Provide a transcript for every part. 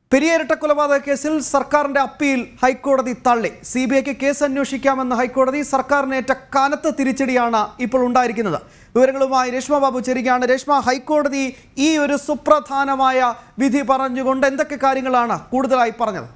പെരിയ ഇരട്ടക്കൊലപാതക കേസിൽ സർക്കാരിന്റെ അപ്പീൽ ഹൈക്കോടതി തള്ളി സി ബി ഐക്ക് കേസ് അന്വേഷിക്കാമെന്ന ഹൈക്കോടതി സർക്കാരിനേറ്റ കനത്ത തിരിച്ചടിയാണ് ഇപ്പോൾ ഉണ്ടായിരിക്കുന്നത് വിവരങ്ങളുമായി രേഷ്മ ബാബു ചേരുകയാണ് രേഷ്മ ഹൈക്കോടതി ഈ ഒരു സുപ്രധാനമായ വിധി പറഞ്ഞുകൊണ്ട് എന്തൊക്കെ കാര്യങ്ങളാണ് കൂടുതലായി പറഞ്ഞത്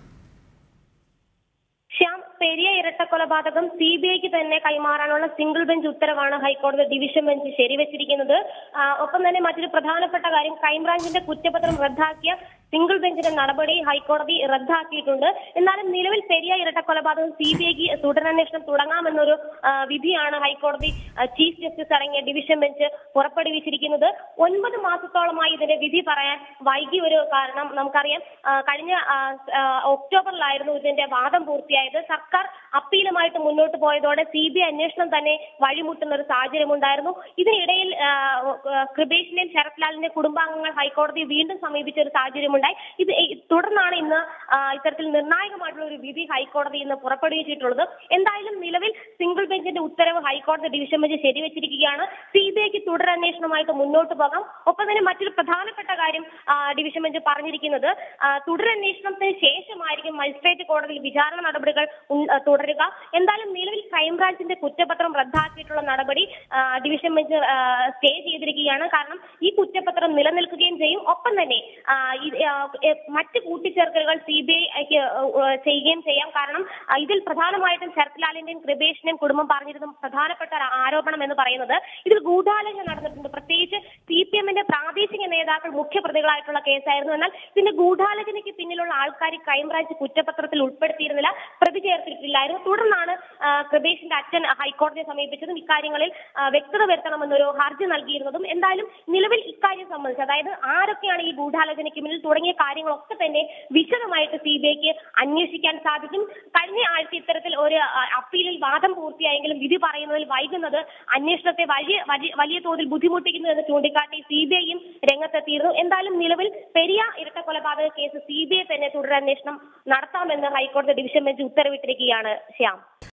ശ്യാം പെരിയ ഇരട്ടക്കൊലപാതകം സി ബി ഐക്ക് തന്നെ കൈമാറാനുള്ള സിംഗിൾ ബെഞ്ച് ഉത്തരവാണ് ഹൈക്കോടതി ഡിവിഷൻ ബെഞ്ച് ശരിവച്ചിരിക്കുന്നത് ആ, ഒപ്പം തന്നെ മറ്റൊരു പ്രധാനപ്പെട്ട കാര്യം ക്രൈംബ്രാഞ്ചിന്റെ കുറ്റപത്രം റദ്ദാക്കിയ സിംഗിൾ ബെഞ്ചിന്റെ നടപടി ഹൈക്കോടതി റദ്ദാക്കിയിട്ടുണ്ട് എന്നാലും നിലവിൽ പെരിയ ഇരട്ടക്കൊലപാതകം സി ബി ഐക്ക് തുടരന്വേഷണം തുടങ്ങാമെന്നൊരു ആ, വിധിയാണ് ഹൈക്കോടതി ആ, ചീഫ് ജസ്റ്റിസ് അടങ്ങിയ ഡിവിഷൻ ബെഞ്ച് പുറപ്പെടുവിച്ചിരിക്കുന്നത് ഒൻപത് മാസത്തോളമായി ഇതിന്റെ വിധി പറയാൻ വൈകിയ ഒരു കാരണം നമുക്കറിയാം ആ, കഴിഞ്ഞ ആ, ആ, ഒക്ടോബറിലായിരുന്നു ഇതിന്റെ വാദം പൂർത്തിയായത് സർക്കാർ അപ്പീലുമായിട്ട് മുന്നോട്ട് പോയതോടെ സി ബി ഐ അന്വേഷണം തന്നെ വഴിമുട്ടുന്ന ഒരു സാഹചര്യം ഉണ്ടായിരുന്നു ഇതിനിടയിൽ ആ, ആ, കൃപേഷിന്റെയും ശരത്ലാലിന്റെ കുടുംബാംഗങ്ങൾ ഹൈക്കോടതിയെ വീണ്ടും സമീപിച്ച ഒരു സാഹചര്യമുണ്ടായി ഇത് ഈ- തുടർന്നാണ് ഇന്ന് ആ, ഇത്തരത്തിൽ നിർണായകമായിട്ടുള്ള ഒരു വിധി ഹൈക്കോടതി ഇന്ന് പുറപ്പെടുവിച്ചിട്ടുള്ളത് എന്തായാലും നിലവിൽ സിംഗിൾ ബെഞ്ചിന്റെ ഉത്തരവ് ഹൈക്കോടതി ഡിവിഷൻ ബെഞ്ച് ശരിവച്ചിരിക്കുകയാണ് സി ബി ഐക്ക് തുടരന്വേഷണമായിട്ട് മുന്നോട്ട് പോകാം ഒപ്പം തന്നെ മറ്റൊരു പ്രധാനപ്പെട്ട കാര്യം ആ, ഡിവിഷൻ ബെഞ്ച് പറഞ്ഞിരിക്കുന്നത് ആ, തുടരന്വേഷണത്തിന് ശേഷമായിരിക്കും മജിസ്ട്രേറ്റ് കോടതിയിൽ വിചാരണ നടപടികൾ ഉൺ- ആ, തുടരുക എന്തായാലും നിലവിൽ ക്രൈംബ്രാഞ്ചിന്റെ കുറ്റപത്രം റദ്ദാക്കിയിട്ടുള്ള നടപടി ആ, ഡിവിഷൻ ബെഞ്ച് ആ, സ്റ്റേ ചെയ്തിരിക്കുകയാണ് കാരണം ഈ കുറ്റപത്രം നിലനിൽക്കുകയും ചെയ്യും ഒപ്പം തന്നെ ആ, ഇത്, ആ, എ, മറ്റ് കൂട്ടിച്ചേർക്കലുകൾ സി ബി ഐക്ക് ചെയ്യുകയും ചെയ്യാം കാരണം ആ, ഇതിൽ പ്രധാനമായിട്ടും ശരത്ലാലിന്റെയും കൃപേഷിന്റെയും കുടുംബം പറഞ്ഞിരുന്ന പ്രധാനപ്പെട്ട ഒരു ആരോപണം എന്ന് പറയുന്നത് ഇതിൽ ഗൂഢാലോചന നടന്നിട്ടുണ്ട് പ്രത്യേകിച്ച് സി പി എമ്മിന്റെ പ്രാദേശിക നേതാക്കൾ മുഖ്യപ്രതികളായിട്ടുള്ള കേസായിരുന്നു എന്നാൽ ഇതിന്റെ ഗൂഢാലോചനയ്ക്ക് പിന്നിലുള്ള ആൾക്കാർ ക്രൈംബ്രാഞ്ച് കുറ്റപത്രത്തിൽ ഉൾപ്പെടുത്തിയിരുന്നില്ല പ്രതി ചേർത്തിട്ടില്ലായിരുന്നു തുടർന്നാണ് ആ, കൃപേഷിന്റെ അച്ഛൻ ഹൈക്കോടതിയെ സമീപിച്ചതും ഇക്കാര്യങ്ങളിൽ ആ, വ്യക്തത വരുത്തണമെന്നൊരു ഹർജി നൽകിയിരുന്നതും എന്തായാലും നിലവിൽ ഇക്കാര്യം സംബന്ധിച്ച് അതായത് ആരൊക്കെയാണ് ഈ ഗൂഢാലോചനയ്ക്ക് പിന്നിൽ തുടങ്ങിയ കാര്യങ്ങളൊക്കെ തന്നെ വിശദമായിട്ട് സി ബി ഐക്ക് അന്വേഷിക്കാൻ സാധിക്കും കഴിഞ്ഞ ആഴ്ച ഇത്തരത്തിൽ ഒരു ആ, അപ്പീലിൽ വാദം പൂർത്തിയായെങ്കിലും വിധി പറയുന്നതിൽ വൈകുന്നത് അന്വേഷണത്തെ വലിയ വലിയ- വലിയ തോതിൽ ബുദ്ധിമുട്ടിക്കുന്നു എന്ന് ചൂണ്ടിക്കാട്ടി സി ബി ഐയും രംഗത്തെത്തിയിരുന്നു എന്തായാലും നിലവിൽ പെരിയ ഇരട്ട കൊലപാതക കേസ് സി ബി ഐ തന്നെ തുടരന്വേഷണം നടത്താമെന്ന് ഹൈക്കോടതി ഡിവിഷൻ ബെഞ്ച് ഉത്തരവിട്ടിരിക്കുകയാണ് ശ്യാം